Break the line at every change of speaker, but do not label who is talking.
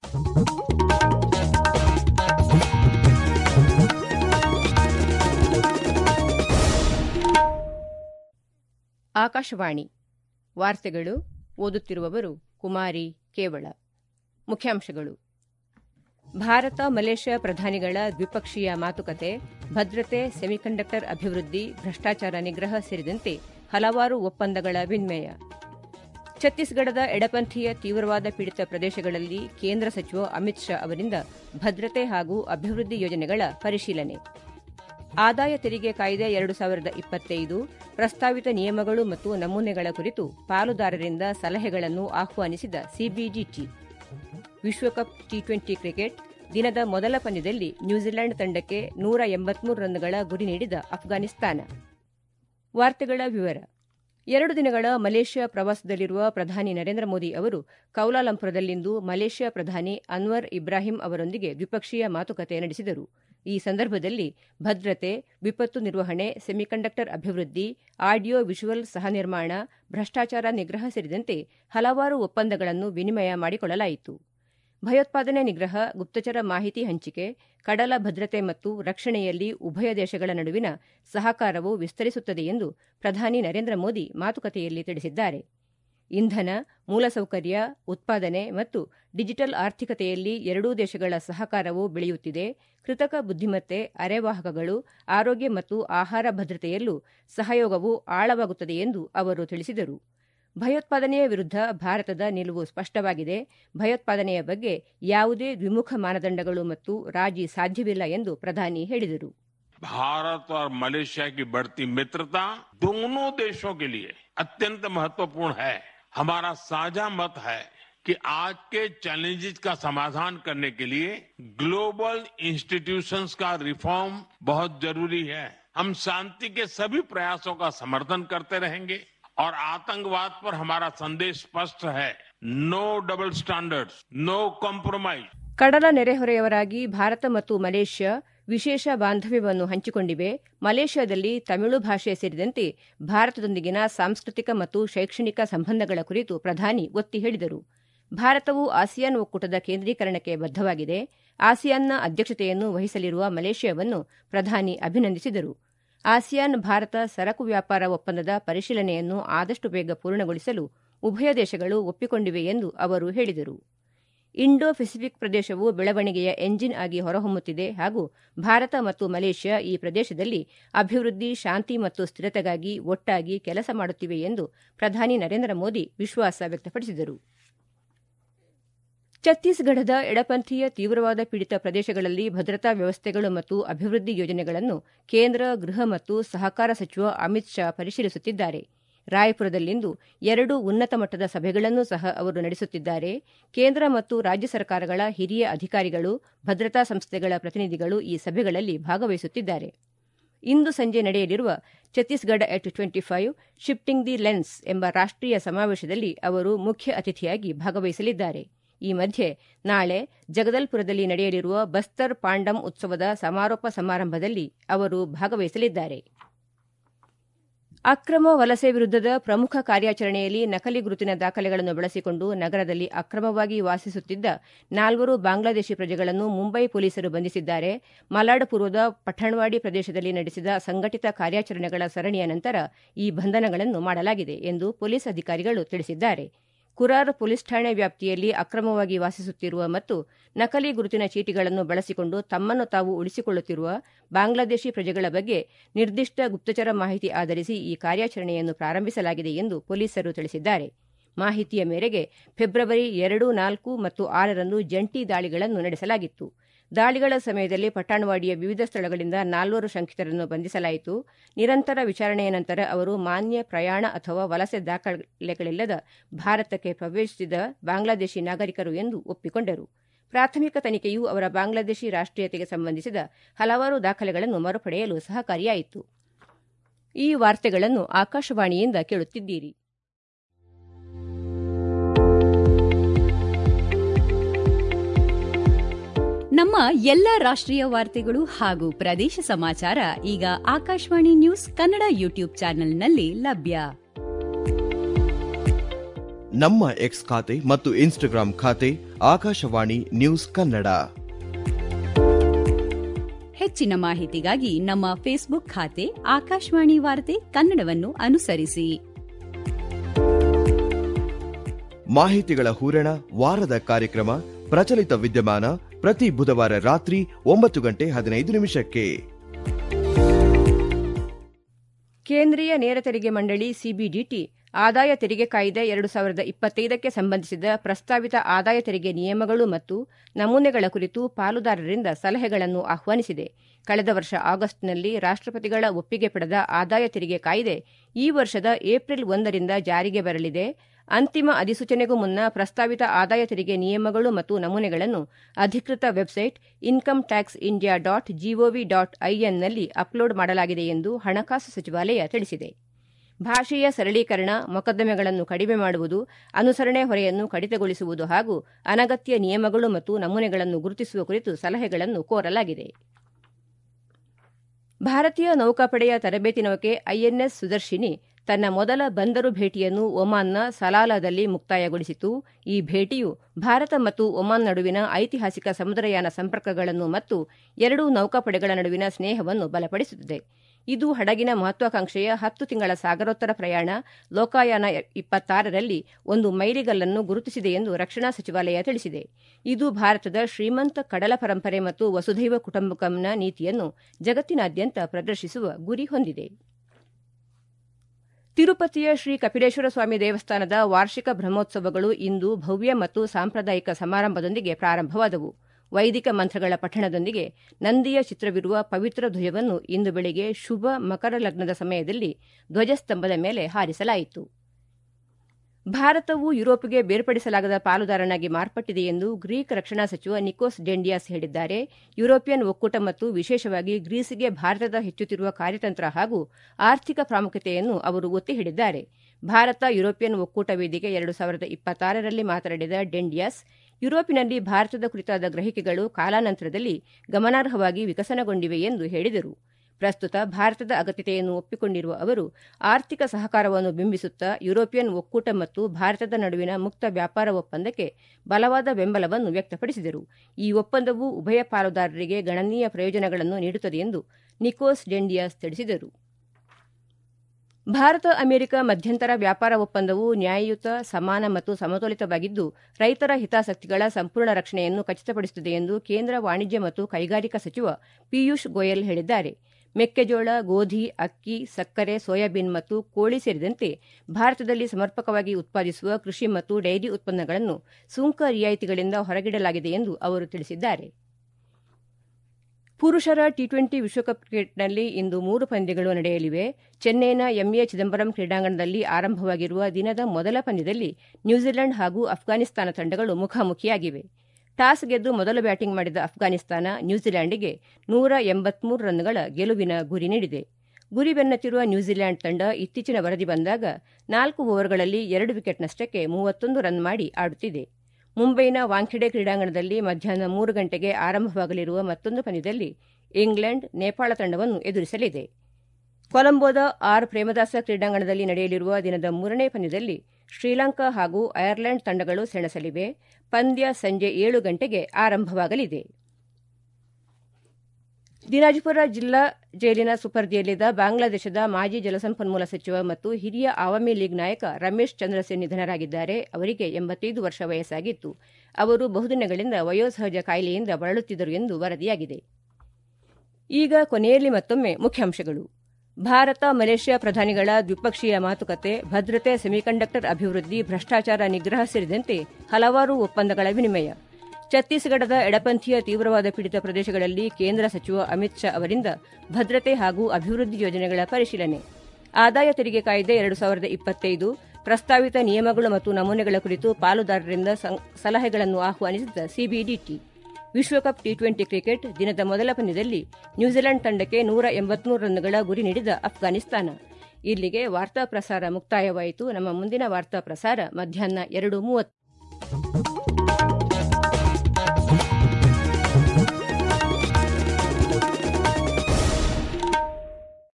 ಆಕಾಶವಾಣಿ ವಾರ್ತೆಗಳು ಓದುತ್ತಿರುವವರು ಕುಮಾರಿ ಕೇವಳ ಮುಖ್ಯಾಂಶಗಳು ಭಾರತ ಮಲೇಷ್ಯಾ ಪ್ರಧಾನಿಗಳ ದ್ವಿಪಕ್ಷೀಯ ಮಾತುಕತೆ ಭದ್ರತೆ ಸೆಮಿಕಂಡಕ್ಟರ್ ಅಭಿವೃದ್ಧಿ ಭ್ರಷ್ಟಾಚಾರ ನಿಗ್ರಹ ಸೇರಿದಂತೆ ಹಲವಾರು ಒಪ್ಪಂದಗಳ ವಿನಿಮಯ ಛತ್ತೀಸ್ಗಢದ ಎಡಪಂಥೀಯ ತೀವ್ರವಾದ ಪೀಡಿತ ಪ್ರದೇಶಗಳಲ್ಲಿ ಕೇಂದ್ರ ಸಚಿವ ಅಮಿತ್ ಶಾ ಅವರಿಂದ ಭದ್ರತೆ ಹಾಗೂ ಅಭಿವೃದ್ಧಿ ಯೋಜನೆಗಳ ಪರಿಶೀಲನೆ ಆದಾಯ ತೆರಿಗೆ ಕಾಯ್ದೆ ಎರಡು ಸಾವಿರದ ಇಪ್ಪತ್ತೈದು ಪ್ರಸ್ತಾವಿತ ನಿಯಮಗಳು ಮತ್ತು ನಮೂನೆಗಳ ಕುರಿತು ಪಾಲುದಾರರಿಂದ ಸಲಹೆಗಳನ್ನು ಆಹ್ವಾನಿಸಿದ ಸಿಬಿಡಿಟಿ ವಿಶ್ವಕಪ್ ಟಿ ಟ್ವೆಂಟಿ ಕ್ರಿಕೆಟ್ ದಿನದ ಮೊದಲ ಪಂದ್ಯದಲ್ಲಿ ನ್ಯೂಜಿಲೆಂಡ್ ತಂಡಕ್ಕೆ ನೂರ ಎಂಬತ್ಮೂರು ರನ್ಗಳ ಗುರಿ ನೀಡಿದ ಅಫ್ಘಾನಿಸ್ತಾನ ವಾರ್ತೆಗಳ ವಿವರ ಎರಡು ದಿನಗಳ ಮಲೇಷ್ಯಾ ಪ್ರವಾಸದಲ್ಲಿರುವ ಪ್ರಧಾನಿ ನರೇಂದ್ರ ಮೋದಿ ಅವರು ಕೌಲಾಲಂಪುರದಲ್ಲಿಂದು ಮಲೇಷ್ಯಾ ಪ್ರಧಾನಿ ಅನ್ವರ್ ಇಬ್ರಾಹಿಂ ಅವರೊಂದಿಗೆ ದ್ವಿಪಕ್ಷೀಯ ಮಾತುಕತೆ ನಡೆಸಿದರು ಈ ಸಂದರ್ಭದಲ್ಲಿ ಭದ್ರತೆ ವಿಪತ್ತು ನಿರ್ವಹಣೆ ಸೆಮಿಕಂಡಕ್ಟರ್ ಅಭಿವೃದ್ಧಿ ಆಡಿಯೋ ವಿಷುವಲ್ ಸಹ ನಿರ್ಮಾಣ ಭ್ರಷ್ಟಾಚಾರ ನಿಗ್ರಹ ಸೇರಿದಂತೆ ಹಲವಾರು ಒಪ್ಪಂದಗಳನ್ನು ವಿನಿಮಯ ಮಾಡಿಕೊಳ್ಳಲಾಯಿತು ಭಯೋತ್ಪಾದನೆ ನಿಗ್ರಹ ಗುಪ್ತಚರ ಮಾಹಿತಿ ಹಂಚಿಕೆ ಕಡಲ ಭದ್ರತೆ ಮತ್ತು ರಕ್ಷಣೆಯಲ್ಲಿ ಉಭಯ ದೇಶಗಳ ನಡುವಿನ ಸಹಕಾರವು ವಿಸ್ತರಿಸುತ್ತದೆ ಎಂದು ಪ್ರಧಾನಿ ನರೇಂದ್ರ ಮೋದಿ ಮಾತುಕತೆಯಲ್ಲಿ ತಿಳಿಸಿದ್ದಾರೆ ಇಂಧನ ಮೂಲಸೌಕರ್ಯ ಉತ್ಪಾದನೆ ಮತ್ತು ಡಿಜಿಟಲ್ ಆರ್ಥಿಕತೆಯಲ್ಲಿ ಎರಡೂ ದೇಶಗಳ ಸಹಕಾರವು ಬೆಳೆಯುತ್ತಿದೆ ಕೃತಕ ಬುದ್ದಿಮತ್ತೆ ಅರೆವಾಹಕಗಳು ಆರೋಗ್ಯ ಮತ್ತು ಆಹಾರ ಭದ್ರತೆಯಲ್ಲೂ ಸಹಯೋಗವು ಆಳವಾಗುತ್ತದೆ ಎಂದು ಅವರು ತಿಳಿಸಿದರು ಭಯೋತ್ಪಾದನೆಯ ವಿರುದ್ಧ ಭಾರತದ ನಿಲುವು ಸ್ಪಷ್ಟವಾಗಿದೆ ಭಯೋತ್ಪಾದನೆಯ ಬಗ್ಗೆ ಯಾವುದೇ ದ್ವಿಮುಖ ಮಾನದಂಡಗಳು ಮತ್ತು ರಾಜಿ ಸಾಧ್ಯವಿಲ್ಲ ಎಂದು ಪ್ರಧಾನಿ ಹೇಳಿದರು
भारत और मलेशिया की बढ़ती मित्रता दोनों देशों के लिए अत्यंत महत्वपूर्ण है हमारा साझा मत है कि आज के चैलेंजेस का समाधान करने के लिए ग्लोबल इंस्टीट्यूशंस का रिफॉर्म बहुत जरूरी है हम शांति के सभी प्रयासों का समर्थन करते रहेंगे और आतंकवाद पर हमारा संदेश स्पष्ट है no double standards no compromise
ಕಡಲ ನೆರೆಹೊರೆಯವರಾಗಿ ಭಾರತ ಮತ್ತು ಮಲೇಷ್ಯಾ ವಿಶೇಷ ಬಾಂಧವ್ಯವನ್ನು ಹಂಚಿಕೊಂಡಿವೆ ಮಲೇಷ್ಯಾದಲ್ಲಿ ತಮಿಳು ಭಾಷೆ ಸೇರಿದಂತೆ ಭಾರತದೊಂದಿಗಿನ ಸಾಂಸ್ಕೃತಿಕ ಮತ್ತು ಶೈಕ್ಷಣಿಕ ಸಂಬಂಧಗಳ ಕುರಿತು ಪ್ರಧಾನಿ ಒತ್ತಿ ಹೇಳಿದರು ಭಾರತವು ಆಸಿಯಾನ್ ಒಕ್ಕೂಟದ ಕೇಂದ್ರೀಕರಣಕ್ಕೆ ಬದ್ದವಾಗಿದೆ ಆಸಿಯಾನ್ನ ಅಧ್ಯಕ್ಷತೆಯನ್ನು ವಹಿಸಲಿರುವ ಮಲೇಷ್ಯಾವನ್ನು ಪ್ರಧಾನಿ ಅಭಿನಂದಿಸಿದರು ಆಸಿಯಾನ್ ಭಾರತ ಸರಕು ವ್ಯಾಪಾರ ಒಪ್ಪಂದದ ಪರಿಶೀಲನೆಯನ್ನು ಆದಷ್ಟು ಬೇಗ ಪೂರ್ಣಗೊಳಿಸಲು ಉಭಯ ದೇಶಗಳು ಒಪ್ಪಿಕೊಂಡಿವೆ ಎಂದು ಅವರು ಹೇಳಿದರು ಇಂಡೋ ಪೆಸಿಫಿಕ್ ಪ್ರದೇಶವು ಬೆಳವಣಿಗೆಯ ಎಂಜಿನ್ ಆಗಿ ಹೊರಹೊಮ್ಮುತ್ತಿದೆ ಹಾಗೂ ಭಾರತ ಮತ್ತು ಮಲೇಷ್ಯಾ ಈ ಪ್ರದೇಶದಲ್ಲಿ ಅಭಿವೃದ್ಧಿ ಶಾಂತಿ ಮತ್ತು ಸ್ಥಿರತೆಗಾಗಿ ಒಟ್ಟಾಗಿ ಕೆಲಸ ಮಾಡುತ್ತಿವೆ ಎಂದು ಪ್ರಧಾನಿ ನರೇಂದ್ರ ಮೋದಿ ವಿಶ್ವಾಸ ವ್ಯಕ್ತಪಡಿಸಿದರು ಛತ್ತೀಸ್ಗಢದ ಎಡಪಂಥೀಯ ತೀವ್ರವಾದ ಪೀಡಿತ ಪ್ರದೇಶಗಳಲ್ಲಿ ಭದ್ರತಾ ವ್ಯವಸ್ಥೆಗಳು ಮತ್ತು ಅಭಿವೃದ್ಧಿ ಯೋಜನೆಗಳನ್ನು ಕೇಂದ್ರ ಗೃಹ ಮತ್ತು ಸಹಕಾರ ಸಚಿವ ಅಮಿತ್ ಶಾ ಪರಿಶೀಲಿಸುತ್ತಿದ್ದಾರೆ ರಾಯಪುರದಲ್ಲಿಂದು ಎರಡು ಉನ್ನತ ಮಟ್ಟದ ಸಭೆಗಳನ್ನು ಸಹ ಅವರು ನಡೆಸುತ್ತಿದ್ದಾರೆ ಕೇಂದ್ರ ಮತ್ತು ರಾಜ್ಯ ಸರ್ಕಾರಗಳ ಹಿರಿಯ ಅಧಿಕಾರಿಗಳು ಭದ್ರತಾ ಸಂಸ್ಥೆಗಳ ಪ್ರತಿನಿಧಿಗಳು ಈ ಸಭೆಗಳಲ್ಲಿ ಭಾಗವಹಿಸುತ್ತಿದ್ದಾರೆ ಇಂದು ಸಂಜೆ ನಡೆಯಲಿರುವ Chhattisgarh at twenty five shifting the lens ಎಂಬ ರಾಷ್ಟೀಯ ಸಮಾವೇಶದಲ್ಲಿ ಅವರು ಮುಖ್ಯ ಅತಿಥಿಯಾಗಿ ಭಾಗವಹಿಸಲಿದ್ದಾರೆ ಈ ಮಧ್ಯೆ ನಾಳೆ ಜಗದಲ್ಪುರದಲ್ಲಿ ನಡೆಯಲಿರುವ ಬಸ್ತರ್ ಪಾಂಡಂ ಉತ್ಸವದ ಸಮಾರೋಪ ಸಮಾರಂಭದಲ್ಲಿ ಅವರು ಭಾಗವಹಿಸಲಿದ್ದಾರೆ ಅಕ್ರಮ ವಲಸೆ ವಿರುದ್ಧದ ಪ್ರಮುಖ ಕಾರ್ಯಾಚರಣೆಯಲ್ಲಿ ನಕಲಿ ಗುರುತಿನ ದಾಖಲೆಗಳನ್ನು ಬಳಸಿಕೊಂಡು ನಗರದಲ್ಲಿ ಅಕ್ರಮವಾಗಿ ವಾಸಿಸುತ್ತಿದ್ದ ನಾಲ್ವರು ಬಾಂಗ್ಲಾದೇಶಿ ಪ್ರಜೆಗಳನ್ನು ಮುಂಬೈ ಪೊಲೀಸರು ಬಂಧಿಸಿದ್ದಾರೆ ಮಲಾಡ್ ಪೂರ್ವದ ಪಠಣ್ವಾಡಿ ಪ್ರದೇಶದಲ್ಲಿ ನಡೆಸಿದ ಸಂಘಟಿತ ಕಾರ್ಯಾಚರಣೆಗಳ ಸರಣಿಯ ನಂತರ ಈ ಬಂಧನಗಳನ್ನು ಮಾಡಲಾಗಿದೆ ಎಂದು ಪೊಲೀಸ್ ಅಧಿಕಾರಿಗಳು ತಿಳಿಸಿದ್ದಾರೆ ಕುರಾರ್ ಪೊಲೀಸ್ ಠಾಣೆ ವ್ಯಾಪ್ತಿಯಲ್ಲಿ ಅಕ್ರಮವಾಗಿ ವಾಸಿಸುತ್ತಿರುವ ಮತ್ತು ನಕಲಿ ಗುರುತಿನ ಚೀಟಿಗಳನ್ನು ಬಳಸಿಕೊಂಡು ತಮ್ಮನ್ನು ತಾವು ಉಳಿಸಿಕೊಳ್ಳುತ್ತಿರುವ ಬಾಂಗ್ಲಾದೇಶಿ ಪ್ರಜೆಗಳ ಬಗ್ಗೆ ನಿರ್ದಿಷ್ಟ ಗುಪ್ತಚರ ಮಾಹಿತಿ ಆಧರಿಸಿ ಈ ಕಾರ್ಯಾಚರಣೆಯನ್ನು ಪ್ರಾರಂಭಿಸಲಾಗಿದೆ ಎಂದು ಪೊಲೀಸರು ತಿಳಿಸಿದ್ದಾರೆ ಮಾಹಿತಿಯ ಮೇರೆಗೆ ಫೆಬ್ರವರಿ ಎರಡು ನಾಲ್ಕು ಮತ್ತು ಆರರಂದು ಜಂಟಿ ದಾಳಿಗಳನ್ನು ನಡೆಸಲಾಗಿತ್ತು ದಾಳಿಗಳ ಸಮಯದಲ್ಲಿ ಪಟ್ಟಾಣವಾಡಿಯ ವಿವಿಧ ಸ್ಥಳಗಳಿಂದ ನಾಲ್ವರು ಶಂಕಿತರನ್ನು ಬಂಧಿಸಲಾಯಿತು ನಿರಂತರ ವಿಚಾರಣೆಯ ನಂತರ ಅವರು ಮಾನ್ಯ ಪ್ರಯಾಣ ಅಥವಾ ವಲಸೆ ದಾಖಲೆಗಳಿಲ್ಲದ ಭಾರತಕ್ಕೆ ಪ್ರವೇಶಿಸಿದ ಬಾಂಗ್ಲಾದೇಶಿ ನಾಗರಿಕರು ಎಂದು ಒಪ್ಪಿಕೊಂಡರು ಪ್ರಾಥಮಿಕ ತನಿಖೆಯು ಅವರ ಬಾಂಗ್ಲಾದೇಶಿ ರಾಷ್ಟೀಯತೆಗೆ ಸಂಬಂಧಿಸಿದ ಹಲವಾರು ದಾಖಲೆಗಳನ್ನು ಮರುಪಡೆಯಲು ಸಹಕಾರಿಯಾಯಿತು ಈ ವಾರ್ತೆಗಳನ್ನು ಆಕಾಶವಾಣಿಯಿಂದ ಕೇಳುತ್ತಿದ್ದೀರಿ
ನಮ್ಮ ಎಲ್ಲ ರಾಷ್ಟ್ರೀಯ ವಾರ್ತೆಗಳು ಹಾಗೂ ಪ್ರದೇಶ ಸಮಾಚಾರ ಈಗ ಆಕಾಶವಾಣಿ ನ್ಯೂಸ್ ಕನ್ನಡ ಯೂಟ್ಯೂಬ್ ಚಾನೆಲ್ನಲ್ಲಿ ಲಭ್ಯ
ನಮ್ಮ ಎಕ್ಸ್ ಖಾತೆ ಮತ್ತು ಇನ್ಸ್ಟಾಗ್ರಾಂ ಖಾತೆ ಆಕಾಶವಾಣಿ ನ್ಯೂಸ್ ಕನ್ನಡ
ಹೆಚ್ಚಿನ ಮಾಹಿತಿಗಾಗಿ ನಮ್ಮ ಫೇಸ್ಬುಕ್ ಖಾತೆ ಆಕಾಶವಾಣಿ ವಾರ್ತೆ ಕನ್ನಡವನ್ನು ಅನುಸರಿಸಿ
ಮಾಹಿತಿಗಳ ಹೂರಣ ವಾರದ ಕಾರ್ಯಕ್ರಮ ಪ್ರಚಲಿತ ವಿದ್ಯಮಾನ ಪ್ರತಿ ಬುಧವಾರ ರಾತ್ರಿ ಒಂಬತ್ತು ಗಂಟೆ ಹದಿನೈದು ನಿಮಿಷಕ್ಕೆ
ಕೇಂದ್ರೀಯ ನೇರ ತೆರಿಗೆ ಮಂಡಳಿ ಸಿಬಿಡಿಟಿ ಆದಾಯ ತೆರಿಗೆ ಕಾಯ್ದೆ ಎರಡು ಸಾವಿರದ ಇಪ್ಪತ್ತೈದಕ್ಕೆ ಸಂಬಂಧಿಸಿದ ಪ್ರಸ್ತಾವಿತ ಆದಾಯ ತೆರಿಗೆ ನಿಯಮಗಳು ಮತ್ತು ನಮೂನೆಗಳ ಕುರಿತು ಪಾಲುದಾರರಿಂದ ಸಲಹೆಗಳನ್ನು ಆಹ್ವಾನಿಸಿದೆ ಕಳೆದ ವರ್ಷ ಆಗಸ್ಟ್ನಲ್ಲಿ ರಾಷ್ಟ್ರಪತಿಗಳ ಒಪ್ಪಿಗೆ ಪಡೆದ ಆದಾಯ ತೆರಿಗೆ ಕಾಯ್ದೆ ಈ ವರ್ಷದ ಏಪ್ರಿಲ್ ಒಂದರಿಂದ ಜಾರಿಗೆ ಬರಲಿದೆ ಅಂತಿಮ ಅಧಿಸೂಚನೆಗೂ ಮುನ್ನ ಪ್ರಸ್ತಾವಿತ ಆದಾಯ ತೆರಿಗೆ ನಿಯಮಗಳು ಮತ್ತು ನಮೂನೆಗಳನ್ನು ಅಧಿಕೃತ website income tax India dot gov dot ಐಎನ್ನಲ್ಲಿ ಅಪ್ಲೋಡ್ ಮಾಡಲಾಗಿದೆ ಎಂದು ಹಣಕಾಸು ಸಚಿವಾಲಯ ತಿಳಿಸಿದೆ ಭಾಷೆಯ ಸರಳೀಕರಣ ಮೊಕದ್ದಮೆಗಳನ್ನು ಕಡಿಮೆ ಮಾಡುವುದು ಅನುಸರಣೆ ಹೊರೆಯನ್ನು ಕಡಿತಗೊಳಿಸುವುದು ಹಾಗೂ ಅನಗತ್ಯ ನಿಯಮಗಳು ಮತ್ತು ನಮೂನೆಗಳನ್ನು ಗುರುತಿಸುವ ಕುರಿತು ಸಲಹೆಗಳನ್ನು ಕೋರಲಾಗಿದೆ ಭಾರತೀಯ ನೌಕಾಪಡೆಯ ತರಬೇತಿ ನೌಕೆ ಐಎನ್ಎಸ್ ಸುದರ್ಶಿನಿ ತನ್ನ ಮೊದಲ ಬಂದರು ಭೇಟಿಯನ್ನು ಒಮಾನ್ನ ಸಲಾಲಾದಲ್ಲಿ ಮುಕ್ತಾಯಗೊಳಿಸಿತು ಈ ಭೇಟಿಯು ಭಾರತ ಮತ್ತು ಒಮಾನ್ ನಡುವಿನ ಐತಿಹಾಸಿಕ ಸಮುದ್ರಯಾನ ಸಂಪರ್ಕಗಳನ್ನು ಮತ್ತು ಎರಡೂ ನೌಕಾಪಡೆಗಳ ನಡುವಿನ ಸ್ನೇಹವನ್ನು ಬಲಪಡಿಸುತ್ತದೆ ಇದು ಹಡಗಿನ ಮಹತ್ವಾಕಾಂಕ್ಷೆಯ ಹತ್ತು ತಿಂಗಳ ಸಾಗರೋತ್ತರ ಪ್ರಯಾಣ ಲೋಕಾಯಾನ ಇಪ್ಪತ್ತಾರರಲ್ಲಿ ಒಂದು ಮೈಲಿಗಲ್ಲನ್ನು ಗುರುತಿಸಿದೆ ಎಂದು ರಕ್ಷಣಾ ಸಚಿವಾಲಯ ತಿಳಿಸಿದೆ ಇದು ಭಾರತದ ಶ್ರೀಮಂತ ಕಡಲ ಪರಂಪರೆ ಮತ್ತು ವಸುಧೈವ ಕುಟುಂಬಕಂನ ನೀತಿಯನ್ನು ಜಗತ್ತಿನಾದ್ಯಂತ ಪ್ರದರ್ಶಿಸುವ ಗುರಿ ಹೊಂದಿದೆ ತಿರುಪತಿಯ ಶ್ರೀ ಕಪಿಲೇಶ್ವರ ಸ್ವಾಮಿ ದೇವಸ್ಥಾನದ ವಾರ್ಷಿಕ ಬ್ರಹ್ಮೋತ್ಸವಗಳು ಇಂದು ಭವ್ಯ ಮತ್ತು ಸಾಂಪ್ರದಾಯಿಕ ಸಮಾರಂಭದೊಂದಿಗೆ ಪ್ರಾರಂಭವಾದವು ವೈದಿಕ ಮಂತ್ರಗಳ ಪಠಣದೊಂದಿಗೆ ನಂದಿಯ ಚಿತ್ರವಿರುವ ಪವಿತ್ರ ಧ್ವಜವನ್ನು ಇಂದು ಬೆಳಿಗ್ಗೆ ಶುಭ ಮಕರ ಲಗ್ನದ ಸಮಯದಲ್ಲಿ ಧ್ವಜಸ್ತಂಭದ ಮೇಲೆ ಹಾರಿಸಲಾಯಿತು ಭಾರತವು ಯುರೋಪ್ಗೆ ಬೇರ್ಪಡಿಸಲಾಗದ ಪಾಲುದಾರನಾಗಿ ಮಾರ್ಪಟ್ಟಿದೆ ಎಂದು ಗ್ರೀಕ್ ರಕ್ಷಣಾ ಸಚಿವ ನಿಕೋಸ್ ಡೆಂಡಿಯಾಸ್ ಹೇಳಿದ್ದಾರೆ ಯುರೋಪಿಯನ್ ಒಕ್ಕೂಟ ಮತ್ತು ವಿಶೇಷವಾಗಿ ಗ್ರೀಸ್ಗೆ ಭಾರತದ ಹೆಚ್ಚುತ್ತಿರುವ ಕಾರ್ಯತಂತ್ರ ಹಾಗೂ ಆರ್ಥಿಕ ಪ್ರಾಮುಖ್ಯತೆಯನ್ನು ಅವರು ಒತ್ತಿ ಹೇಳಿದ್ದಾರೆ ಭಾರತ ಯುರೋಪಿಯನ್ ಒಕ್ಕೂಟ ವೇದಿಕೆ ಎರಡು ಸಾವಿರದ ಇಪ್ಪತ್ತಾರರಲ್ಲಿ ಮಾತನಾಡಿದ ಡೆಂಡಿಯಾಸ್ ಯುರೋಪಿನಲ್ಲಿ ಭಾರತದ ಕುರಿತಾದ ಗ್ರಹಿಕೆಗಳು ಕಾಲಾನಂತರದಲ್ಲಿ ಗಮನಾರ್ಹವಾಗಿ ವಿಕಸನಗೊಂಡಿವೆ ಎಂದು ಹೇಳಿದರು ಪ್ರಸ್ತುತ ಭಾರತದ ಅಗತ್ಯತೆಯನ್ನು ಒಪ್ಪಿಕೊಂಡಿರುವ ಅವರು ಆರ್ಥಿಕ ಸಹಕಾರವನ್ನು ಬಿಂಬಿಸುತ್ತಾ ಯುರೋಪಿಯನ್ ಒಕ್ಕೂಟ ಮತ್ತು ಭಾರತದ ನಡುವಿನ ಮುಕ್ತ ವ್ಯಾಪಾರ ಒಪ್ಪಂದಕ್ಕೆ ಬಲವಾದ ಬೆಂಬಲವನ್ನು ವ್ಯಕ್ತಪಡಿಸಿದರು ಈ ಒಪ್ಪಂದವು ಉಭಯ ಪಾಲುದಾರರಿಗೆ ಗಣನೀಯ ಪ್ರಯೋಜನಗಳನ್ನು ನೀಡುತ್ತದೆ ಎಂದು ನಿಕೋಸ್ ಡೆಂಡಿಯಾಸ್ ತಿಳಿಸಿದರು ಭಾರತ ಅಮೆರಿಕ ಮಧ್ಯಂತರ ವ್ಯಾಪಾರ ಒಪ್ಪಂದವು ನ್ಯಾಯಯುತ ಸಮಾನ ಮತ್ತು ಸಮತೋಲಿತವಾಗಿದ್ದು ರೈತರ ಹಿತಾಸಕ್ತಿಗಳ ಸಂಪೂರ್ಣ ರಕ್ಷಣೆಯನ್ನು ಖಚಿತಪಡಿಸುತ್ತದೆ ಎಂದು ಕೇಂದ್ರ ವಾಣಿಜ್ಯ ಮತ್ತು ಕೈಗಾರಿಕಾ ಸಚಿವ ಪಿಯೂಷ್ ಗೋಯಲ್ ಹೇಳಿದ್ದಾರೆ ಮೆಕ್ಕೆಜೋಳ ಗೋಧಿ ಅಕ್ಕಿ ಸಕ್ಕರೆ ಸೋಯಾಬೀನ್ ಮತ್ತು ಕೋಳಿ ಸೇರಿದಂತೆ ಭಾರತದಲ್ಲಿ ಸಮರ್ಪಕವಾಗಿ ಉತ್ಪಾದಿಸುವ ಕೃಷಿ ಮತ್ತು ಡೈರಿ ಉತ್ಪನ್ನಗಳನ್ನು ಸುಂಕ ರಿಯಾಯಿತಿಗಳಿಂದ ಹೊರಗಿಡಲಾಗಿದೆ ಎಂದು ಅವರು ತಿಳಿಸಿದ್ದಾರೆ ಪುರುಷರ ಟಿ ಟ್ವೆಂಟಿ ವಿಶ್ವಕಪ್ ಕ್ರಿಕೆಟ್ನಲ್ಲಿ ಇಂದು ಮೂರು ಪಂದ್ಯಗಳು ನಡೆಯಲಿವೆ ಚೆನ್ನೈನ ಎಂಎ ಚಿದಂಬರಂ ಕ್ರೀಡಾಂಗಣದಲ್ಲಿ ಆರಂಭವಾಗಿರುವ ದಿನದ ಮೊದಲ ಪಂದ್ಯದಲ್ಲಿ ನ್ಯೂಜಿಲೆಂಡ್ ಹಾಗೂ ಅಫ್ಘಾನಿಸ್ತಾನ ತಂಡಗಳು ಮುಖಾಮುಖಿಯಾಗಿವೆ ಟಾಸ್ ಗೆದ್ದು ಮೊದಲು ಬ್ಯಾಟಿಂಗ್ ಮಾಡಿದ ಅಫ್ಘಾನಿಸ್ತಾನ ನ್ಯೂಜಿಲೆಂಡ್ಗೆ ನೂರ ಎಂಬತ್ಮೂರು ರನ್ಗಳ ಗೆಲುವಿನ ಗುರಿ ನೀಡಿದೆ ಗುರಿ ಬೆನ್ನತ್ತಿರುವ ನ್ಯೂಜಿಲೆಂಡ್ ತಂಡ ಇತ್ತೀಚಿನ ವರದಿ ಬಂದಾಗ ನಾಲ್ಕು ಓವರ್ಗಳಲ್ಲಿ ಎರಡು ವಿಕೆಟ್ನಷ್ಟಕ್ಕೆ ಮೂವತ್ತೊಂದು ರನ್ ಮಾಡಿ ಆಡುತ್ತಿದೆ ಮುಂಬೈನ ವಾಂಖೆಡೆ ಕ್ರೀಡಾಂಗಣದಲ್ಲಿ ಮಧ್ಯಾಹ್ನ ಮೂರು ಗಂಟೆಗೆ ಆರಂಭವಾಗಲಿರುವ ಮತ್ತೊಂದು ಪಂದ್ಯದಲ್ಲಿ ಇಂಗ್ಲೆಂಡ್ ನೇಪಾಳ ತಂಡವನ್ನು ಎದುರಿಸಲಿದೆ ಕೊಲಂಬೋದ ಆರ್ ಪ್ರೇಮದಾಸ ಕ್ರೀಡಾಂಗಣದಲ್ಲಿ ನಡೆಯಲಿರುವ ದಿನದ ಮೂರನೇ ಪಂದ್ಯದಲ್ಲಿ ಶ್ರೀಲಂಕಾ ಹಾಗೂ ಐರ್ಲೆಂಡ್ ತಂಡಗಳು ಸೆಣಸಲಿವೆ ಪಂದ್ಯ ಸಂಜೆ ಏಳು ಗಂಟೆಗೆ ಆರಂಭವಾಗಲಿದೆ ದಿನಾಜ್ಪುರ ಜಿಲ್ಲಾ ಜೈಲಿನ ಸುಪರ್ದಿಯಲ್ಲಿದ್ದ ಬಾಂಗ್ಲಾದೇಶದ ಮಾಜಿ ಜಲಸಂಪನ್ಮೂಲ ಸಚಿವ ಮತ್ತು ಹಿರಿಯ ಆವಾಮಿ ಲೀಗ್ ನಾಯಕ ರಮೇಶ್ ಚಂದ್ರಸೇನ್ ನಿಧನರಾಗಿದ್ದಾರೆ ಅವರಿಗೆ ಎಂಬತ್ತೈದು ವರ್ಷ ವಯಸ್ಸಾಗಿತ್ತು ಅವರು ಬಹುದಿನಗಳಿಂದ ವಯೋಸಹಜ ಕಾಯಿಲೆಯಿಂದ ಬಳಲುತ್ತಿದ್ದರು ಎಂದು ವರದಿಯಾಗಿದೆ ಈಗ ಕೊನೆಯಲ್ಲಿ ಮತ್ತೊಮ್ಮೆ ಮುಖ್ಯಾಂಶಗಳು ಭಾರತ ಮಲೇಷ್ಯಾ ಪ್ರಧಾನಿಗಳ ದ್ವಿಪಕ್ಷೀಯ ಮಾತುಕತೆ ಭದ್ರತೆ ಸೆಮಿಕಂಡಕ್ಟರ್ ಅಭಿವೃದ್ಧಿ ಭ್ರಷ್ಟಾಚಾರ ನಿಗ್ರಹ ಸೇರಿದಂತೆ ಹಲವಾರು ಒಪ್ಪಂದಗಳ ವಿನಿಮಯ ಛತ್ತೀಸ್ಗಢದ ಎಡಪಂಥೀಯ ತೀವ್ರವಾದ ಪೀಡಿತ ಪ್ರದೇಶಗಳಲ್ಲಿ ಕೇಂದ್ರ ಸಚಿವ ಅಮಿತ್ ಶಾ ಅವರಿಂದ ಭದ್ರತೆ ಹಾಗೂ ಅಭಿವೃದ್ಧಿ ಯೋಜನೆಗಳ ಪರಿಶೀಲನೆ ಆದಾಯ ತೆರಿಗೆ ಕಾಯ್ದೆ ಎರಡು ಸಾವಿರದ ಇಪ್ಪತ್ತೈದು ಪ್ರಸ್ತಾವಿತ ನಿಯಮಗಳು ಮತ್ತು ನಮೂನೆಗಳ ಕುರಿತು ಪಾಲುದಾರರಿಂದ ಸಲಹೆಗಳನ್ನು ಆಹ್ವಾನಿಸಿದ ಸಿಬಿಡಿಟಿ ವಿಶ್ವಕಪ್ ಟಿ ಟ್ವೆಂಟಿ ಕ್ರಿಕೆಟ್ ದಿನದ ಮೊದಲ ಪಂದ್ಯದಲ್ಲಿ ನ್ಯೂಜಿಲೆಂಡ್ ತಂಡಕ್ಕೆ ನೂರ ಎಂಬತ್ಮೂರು ರನ್ಗಳ ಗುರಿ ನೀಡಿದ ಅಫ್ಘಾನಿಸ್ತಾನ ಇಲ್ಲಿಗೆ ವಾರ್ತಾ ಪ್ರಸಾರ ಮುಕ್ತಾಯವಾಯಿತು ನಮ್ಮ ಮುಂದಿನ ವಾರ್ತಾ ಪ್ರಸಾರ ಮಧ್ಯಾಹ್ನ ಎರಡು ಮೂವತ್ತು